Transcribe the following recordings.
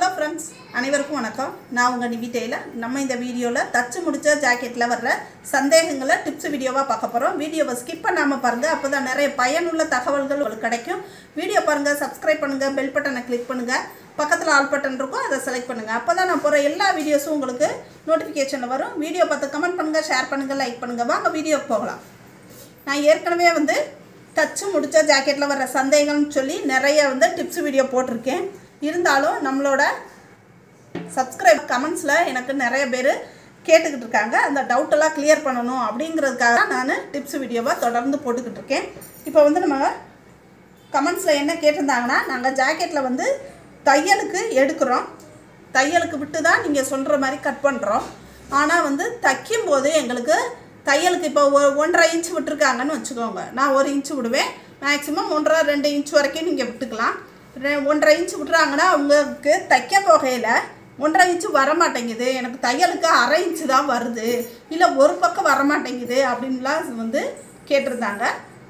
hello friends அனைவருக்கும் வணக்கம் நான் உங்கள் நிவிட்டையில் நம்ம இந்த வீடியோவில் தச்சு முடிச்ச ஜாக்கெட்டில் வர்ற சந்தேகங்களை டிப்ஸ் வீடியோவாக பார்க்க போகிறோம் வீடியோவை ஸ்கிப் பண்ணாமல் பாருங்கள் அப்போ தான் நிறைய பயனுள்ள தகவல்கள் உங்களுக்கு கிடைக்கும் வீடியோ பாருங்கள் சப்ஸ்கிரைப் பண்ணுங்கள் பெல் பட்டனை கிளிக் பண்ணுங்கள் பக்கத்தில் ஆல் பட்டன் இருக்கும் அதை செலக்ட் பண்ணுங்கள் அப்போ தான் நான் போகிற எல்லா வீடியோஸும் உங்களுக்கு நோட்டிஃபிகேஷனில் வரும் வீடியோ பார்த்து கமெண்ட் பண்ணுங்கள் ஷேர் பண்ணுங்கள் லைக் பண்ணுங்கள் வாங்க வீடியோக்கு போகலாம் நான் ஏற்கனவே வந்து தச்சு முடித்த ஜாக்கெட்டில் வர சந்தேகம்னு சொல்லி நிறைய வந்து டிப்ஸ் வீடியோ போட்டிருக்கேன் இருந்தாலும் நம்மளோட சப்ஸ்கிரைப் கமெண்ட்ஸில் எனக்கு நிறைய பேர் கேட்டுக்கிட்டு இருக்காங்க அந்த டவுட்டெல்லாம் கிளியர் பண்ணணும் அப்படிங்கிறதுக்காக நான் டிப்ஸ் வீடியோவை தொடர்ந்து போட்டுக்கிட்டு இருக்கேன் இப்போ வந்து நம்ம கமெண்ட்ஸில் என்ன கேட்டிருந்தாங்கன்னா நாங்கள் ஜாக்கெட்டில் வந்து தையலுக்கு எடுக்கிறோம் தையலுக்கு விட்டு தான் நீங்கள் சொல்கிற மாதிரி கட் பண்ணுறோம் ஆனால் வந்து தைக்கும் போது எங்களுக்கு தையலுக்கு இப்போ ஒ- ஒன்றரை இன்ச் விட்டுருக்காங்கன்னு வச்சுக்கோங்க நான் ஒரு இன்ச்சு விடுவேன் மேக்ஸிமம் ஒன்றரை ரெண்டு இன்ச் வரைக்கும் நீங்கள் விட்டுக்கலாம் ரெ- ஒன்றரை இன்ச் விட்டுறாங்கன்னா அவங்களுக்கு தைக்க போகையில் ஒன்றரை இன்ச்சு வர மாட்டேங்குது எனக்கு தையலுக்கு அரை இன்ச்சு தான் வருது இல்லை ஒரு பக்கம் வர மாட்டேங்குது அப்படின்லாம் வந்து கேட்டிருந்தாங்க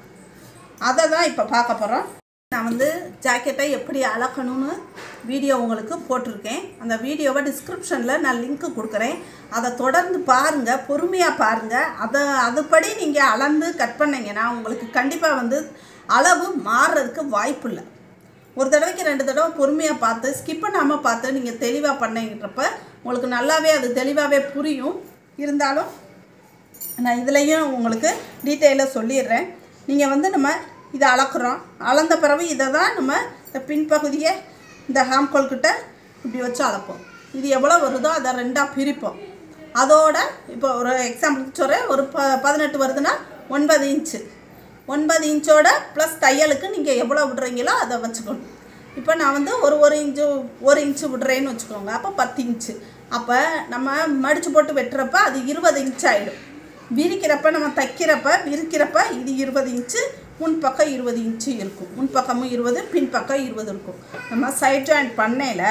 அதை தான் இப்போ பார்க்க போகிறோம் நான் வந்து ஜாக்கெட்டை எப்படி அளக்கணும்னு வீடியோ உங்களுக்கு போட்டிருக்கேன் அந்த வீடியோவை டிஸ்கிரிப்ஷனில் நான் லிங்க்கு கொடுக்குறேன் அதை தொடர்ந்து பாருங்கள் பொறுமையாக பாருங்கள் அதை அதுபடி நீங்கள் அளந்து கட் பண்ணீங்கன்னா உங்களுக்கு கண்டிப்பாக வந்து அளவு மாறுறதுக்கு வாய்ப்பு இல்லை ஒரு தடவைக்கு ரெண்டு தடவை பொறுமையாக பார்த்து ஸ்கிப் பண்ணாமல் பார்த்து நீங்கள் தெளிவாக பண்ணீங்கன்றப்ப உங்களுக்கு நல்லாவே அது தெளிவாகவே புரியும் இருந்தாலும் நான் இதுலேயும் உங்களுக்கு டீட்டெயிலாக சொல்லிடுறேன் நீங்கள் வந்து நம்ம இதை அளக்குறோம் அளந்த பிறகு இதை தான் நம்ம இந்த பின்பகுதியை இந்த ஹாம்கோல் கிட்ட இப்படி வச்சு அளப்போம் இது எவ்வளோ வருதோ அதை ரெண்டாக பிரிப்போம் அதோட இப்போ ஒரு எக்ஸாம்பிளுக்கு சொல்கிறேன் ஒரு ப பதினெட்டு வருதுன்னா ஒன்பது இன்ச்சு ஒன்பது இன்ச்சோட ப்ளஸ் தையலுக்கு நீங்கள் எவ்வளோ விடுறீங்களோ அதை வச்சுக்கணும் இப்போ நான் வந்து ஒரு ஒரு இன்ச்சு ஒரு இன்ச்சு விடுறேன்னு வச்சுக்கோங்க அப்போ பத்து இன்ச்சு அப்போ நம்ம மடித்து போட்டு வெட்டுறப்ப அது இருபது இன்ச் ஆகிடும் விரிக்கிறப்ப நம்ம தைக்கிறப்ப விரிக்கிறப்ப இது இருபது இன்ச்சு முன்பக்கம் இருபது இன்ச்சு இருக்கும் முன்பக்கமும் இருபது பின்பக்கம் இருபது இருக்கும் நம்ம சைட் ஜாயிண்ட் பண்ணையில்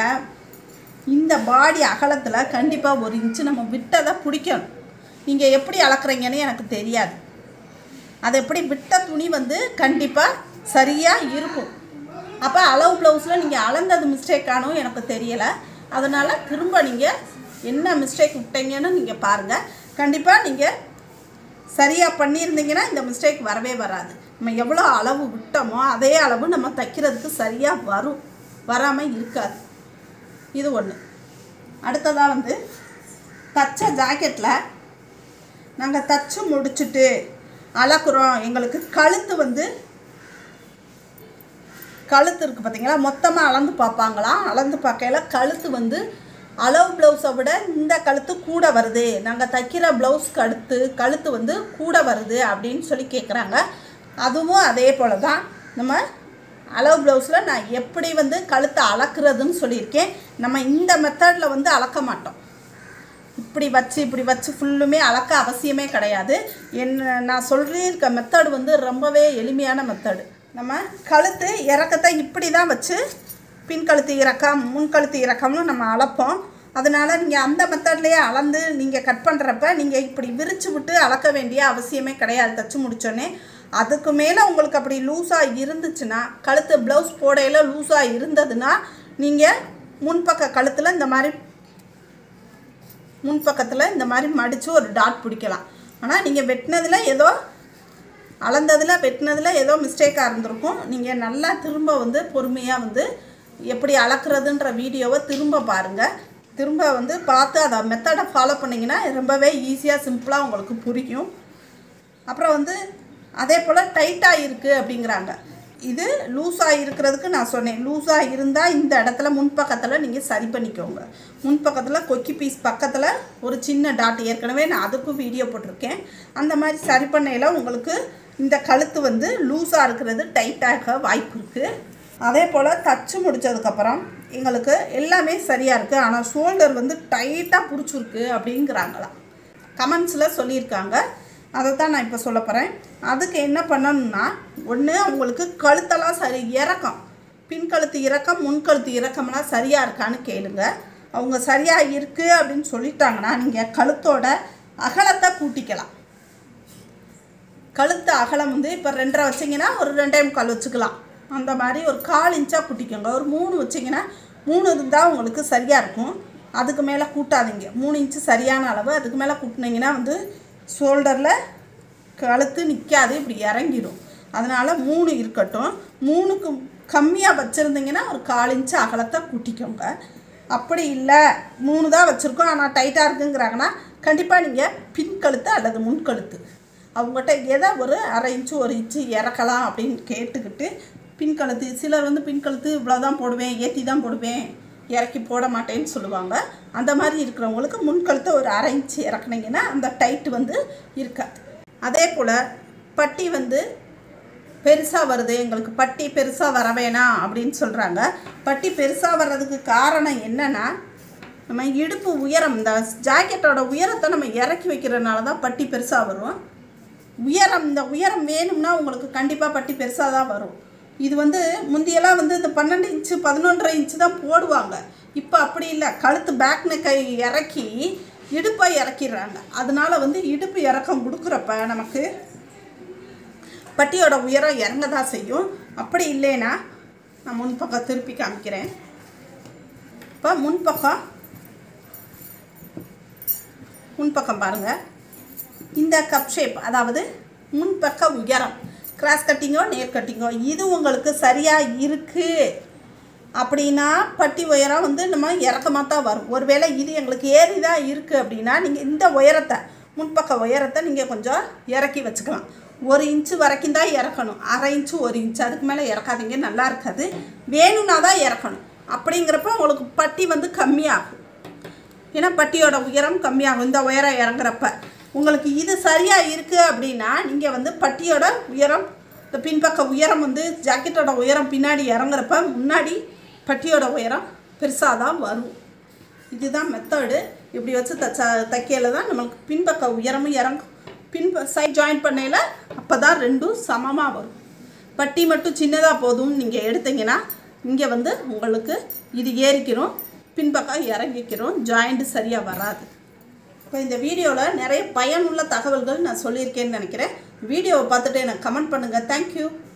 இந்த பாடி அகலத்தில் கண்டிப்பாக ஒரு இன்ச்சு நம்ம விட்டதை பிடிக்கணும் நீங்கள் எப்படி அளக்குறீங்கன்னு எனக்கு தெரியாது அது எப்படி விட்ட துணி வந்து கண்டிப்பாக சரியாக இருக்கும் அப்போ அளவு ப்ளவுஸில் நீங்கள் அளந்தது மிஸ்டேக் ஆனும் எனக்கு தெரியலை அதனால் திரும்ப நீங்கள் என்ன மிஸ்டேக் விட்டீங்கன்னு நீங்கள் பாருங்கள் கண்டிப்பாக நீங்கள் சரியாக பண்ணியிருந்தீங்கன்னா இந்த மிஸ்டேக் வரவே வராது நம்ம எவ்வளோ அளவு விட்டோமோ அதே அளவு நம்ம தைக்கிறதுக்கு சரியாக வரும் வராமல் இருக்காது இது ஒன்று அடுத்ததாக வந்து தச்ச ஜாக்கெட்டில் நாங்கள் தச்சு முடிச்சுட்டு அளக்குறோம் எங்களுக்கு கழுத்து வந்து கழுத்து இருக்குது பார்த்தீங்களா மொத்தமாக அளந்து பார்ப்பாங்களாம் அளந்து பார்க்கையில கழுத்து வந்து அளவு ப்ளவுஸை விட இந்த கழுத்து கூட வருது நாங்கள் தைக்கிற ப்ளவுஸ்க்கு அடுத்து கழுத்து வந்து கூட வருது அப்படின்னு சொல்லி கேட்குறாங்க அதுவும் அதே போல் தான் நம்ம அளவு ப்ளவுஸில் நான் எப்படி வந்து கழுத்தை அளக்குறதுன்னு சொல்லியிருக்கேன் நம்ம இந்த மெத்தடில் வந்து அளக்க மாட்டோம் இப்படி வச்சு இப்படி வச்சு ஃபுல்லுமே அளக்க அவசியமே கிடையாது என்ன நான் சொல்லியிருக்க மெத்தடு வந்து ரொம்பவே எளிமையான மெத்தடு நம்ம கழுத்து இறக்கத்தை இப்படி தான் வச்சு பின் கழுத்து இறக்கம் முன் கழுத்து இறக்கம்னு நம்ம அளப்போம் அதனால் நீங்கள் அந்த மெத்தட்லேயே அளந்து நீங்கள் கட் பண்ணுறப்ப நீங்கள் இப்படி விரிச்சு விட்டு அளக்க வேண்டிய அவசியமே கிடையாது தச்சு முடிச்சோன்னே அதுக்கு மேலே உங்களுக்கு அப்படி லூஸாக இருந்துச்சுன்னா கழுத்து ப்ளவுஸ் போடையில் லூஸாக இருந்ததுன்னா நீங்கள் முன்பக்க கழுத்தில் இந்த மாதிரி முன்பக்கத்தில் இந்த மாதிரி மடித்து ஒரு டாட் பிடிக்கலாம் ஆனால் நீங்கள் வெட்டினதில் ஏதோ அளந்ததில் வெட்டினதில் ஏதோ மிஸ்டேக்காக இருந்திருக்கும் நீங்கள் நல்லா திரும்ப வந்து பொறுமையாக வந்து எப்படி அளக்குறதுன்ற வீடியோவை திரும்ப பாருங்கள் திரும்ப வந்து பார்த்து அதை மெத்தடை ஃபாலோ பண்ணிங்கன்னா ரொம்பவே ஈஸியாக சிம்பிளாக உங்களுக்கு புரியும் அப்புறம் வந்து அதே போல் டைட்டாக இருக்குது அப்படிங்கிறாங்க இது லூஸாக இருக்கிறதுக்கு நான் சொன்னேன் லூஸாக இருந்தால் இந்த இடத்துல முன்பக்கத்தில் நீங்கள் சரி பண்ணிக்கோங்க முன்பக்கத்தில் கொக்கி பீஸ் பக்கத்தில் ஒரு சின்ன டாட் ஏற்கனவே நான் அதுக்கும் வீடியோ போட்டிருக்கேன் அந்த மாதிரி சரி பண்ணையில் உங்களுக்கு இந்த கழுத்து வந்து லூஸாக இருக்கிறது டைட்டாக வாய்ப்பு இருக்குது அதே போல் தச்சு முடித்ததுக்கப்புறம் எங்களுக்கு எல்லாமே சரியாக இருக்குது ஆனால் ஷோல்டர் வந்து டைட்டாக பிடிச்சிருக்கு அப்படிங்கிறாங்களாம் கமெண்ட்ஸில் சொல்லியிருக்காங்க அதை தான் நான் இப்போ சொல்ல போகிறேன் அதுக்கு என்ன பண்ணணும்னா ஒன்று அவங்களுக்கு கழுத்தெல்லாம் சரி இறக்கம் பின் கழுத்து இறக்கம் முன் கழுத்து இறக்கம்லாம் சரியாக இருக்கான்னு கேளுங்க அவங்க சரியாக இருக்குது அப்படின்னு சொல்லிட்டாங்கன்னா நீங்கள் கழுத்தோட அகலத்தை கூட்டிக்கலாம் கழுத்து அகலம் வந்து இப்போ ரெண்டரை வச்சிங்கன்னா ஒரு ரெண்டே முக்கால் வச்சுக்கலாம் அந்த மாதிரி ஒரு கால் இன்ச்சாக கூட்டிக்கோங்க ஒரு மூணு வச்சிங்கன்னா மூணு இருந்தால் உங்களுக்கு சரியாக இருக்கும் அதுக்கு மேலே கூட்டாதீங்க மூணு இன்ச்சு சரியான அளவு அதுக்கு மேலே கூட்டினீங்கன்னா வந்து ஷோல்டரில் கழுத்து நிற்காது இப்படி இறங்கிடும் அதனால் மூணு இருக்கட்டும் மூணுக்கு கம்மியாக வச்சுருந்தீங்கன்னா ஒரு கால் இன்ச்சு அகலத்தை கூட்டிக்கோங்க அப்படி இல்லை மூணு தான் வச்சுருக்கோம் ஆனால் டைட்டாக இருக்குங்கிறாங்கன்னா கண்டிப்பாக நீங்கள் பின் கழுத்து அல்லது முன் கழுத்து அவங்ககிட்ட எதை ஒரு அரை இன்ச்சு ஒரு இன்ச்சு இறக்கலாம் அப்படின்னு கேட்டுக்கிட்டு பின் கழுத்து சிலர் வந்து பின் கழுத்து இவ்வளோ தான் போடுவேன் ஏற்றி தான் போடுவேன் இறக்கி போட மாட்டேன்னு சொல்லுவாங்க அந்த மாதிரி இருக்கிறவங்களுக்கு முன் கழுத்தை ஒரு அரை இன்ச்சு இறக்குனீங்கன்னா அந்த டைட்டு வந்து இருக்காது அதே போல் பட்டி வந்து பெருசாக வருது எங்களுக்கு பட்டி பெருசாக வர வேணாம் அப்படின்னு சொல்கிறாங்க பட்டி பெருசாக வர்றதுக்கு காரணம் என்னென்னா நம்ம இடுப்பு உயரம் இந்த ஜாக்கெட்டோட உயரத்தை நம்ம இறக்கி வைக்கிறதுனால தான் பட்டி பெருசாக வரும் உயரம் இந்த உயரம் வேணும்னா உங்களுக்கு கண்டிப்பாக பட்டி பெருசாக தான் வரும் இது வந்து முந்தியெல்லாம் வந்து இந்த பன்னெண்டு இன்ச்சு பதினொன்றரை இன்ச்சு தான் போடுவாங்க இப்போ அப்படி இல்லை கழுத்து பேக் நெக்கை இறக்கி இடுப்பை இறக்கிடுறாங்க அதனால வந்து இடுப்பு இறக்கம் கொடுக்குறப்ப நமக்கு பட்டியோட உயரம் இறங்க தான் செய்யும் அப்படி இல்லைன்னா நான் முன்பக்கம் திருப்பி காமிக்கிறேன் இப்போ முன்பக்கம் முன்பக்கம் பாருங்கள் இந்த கப் ஷேப் அதாவது முன்பக்க உயரம் கிராஸ் கட்டிங்கோ நேர் கட்டிங்கோ இது உங்களுக்கு சரியாக இருக்குது அப்படின்னா பட்டி உயரம் வந்து நம்ம இறக்கமாக தான் வரும் ஒருவேளை இது எங்களுக்கு ஏறி தான் இருக்குது அப்படின்னா நீங்கள் இந்த உயரத்தை முன்பக்க உயரத்தை நீங்கள் கொஞ்சம் இறக்கி வச்சுக்கலாம் ஒரு இன்ச்சு வரைக்கும் தான் இறக்கணும் அரை இன்ச்சு ஒரு இன்ச்சு அதுக்கு மேலே இறக்காதீங்க நல்லா இருக்காது வேணும்னா தான் இறக்கணும் அப்படிங்கிறப்ப உங்களுக்கு பட்டி வந்து கம்மியாகும் ஏன்னா பட்டியோட உயரம் கம்மியாகும் இந்த உயரம் இறங்குறப்ப உங்களுக்கு இது சரியாக இருக்குது அப்படின்னா நீங்கள் வந்து பட்டியோட உயரம் இந்த பின்பக்க உயரம் வந்து ஜாக்கெட்டோட உயரம் பின்னாடி இறங்குறப்ப முன்னாடி பட்டியோட உயரம் பெருசாக தான் வரும் இதுதான் மெத்தடு இப்படி வச்சு தச்ச தைக்கையில் தான் நம்மளுக்கு பின்பக்க உயரமும் இறங்கும் பின் சைட் ஜாயின் பண்ணையில் அப்போ தான் ரெண்டும் சமமாக வரும் பட்டி மட்டும் சின்னதாக போதும் நீங்கள் எடுத்தீங்கன்னா இங்கே வந்து உங்களுக்கு இது ஏறிக்கிறோம் பின்பக்கம் இறங்கிக்கிறோம் ஜாயிண்ட் சரியாக வராது இப்போ இந்த வீடியோவில் நிறைய பயனுள்ள தகவல்கள் நான் சொல்லியிருக்கேன்னு நினைக்கிறேன் வீடியோவை பார்த்துட்டு எனக்கு கமெண்ட் பண்ணுங்கள் தேங்க்யூ